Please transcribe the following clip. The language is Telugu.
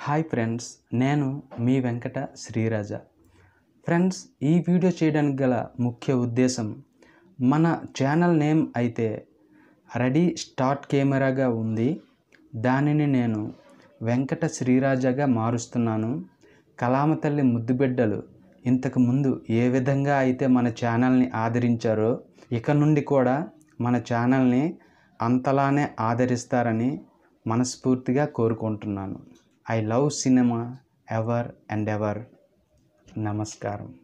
హాయ్ ఫ్రెండ్స్ నేను మీ వెంకట శ్రీరాజ ఫ్రెండ్స్ ఈ వీడియో చేయడానికి గల ముఖ్య ఉద్దేశం మన ఛానల్ నేమ్ అయితే రెడీ స్టార్ట్ కెమెరాగా ఉంది దానిని నేను వెంకట శ్రీరాజగా మారుస్తున్నాను కలామ తల్లి ముద్దుబిడ్డలు ఇంతకు ముందు ఏ విధంగా అయితే మన ఛానల్ని ఆదరించారో ఇక నుండి కూడా మన ఛానల్ని అంతలానే ఆదరిస్తారని మనస్ఫూర్తిగా కోరుకుంటున్నాను I love cinema ever and ever నమస్కారం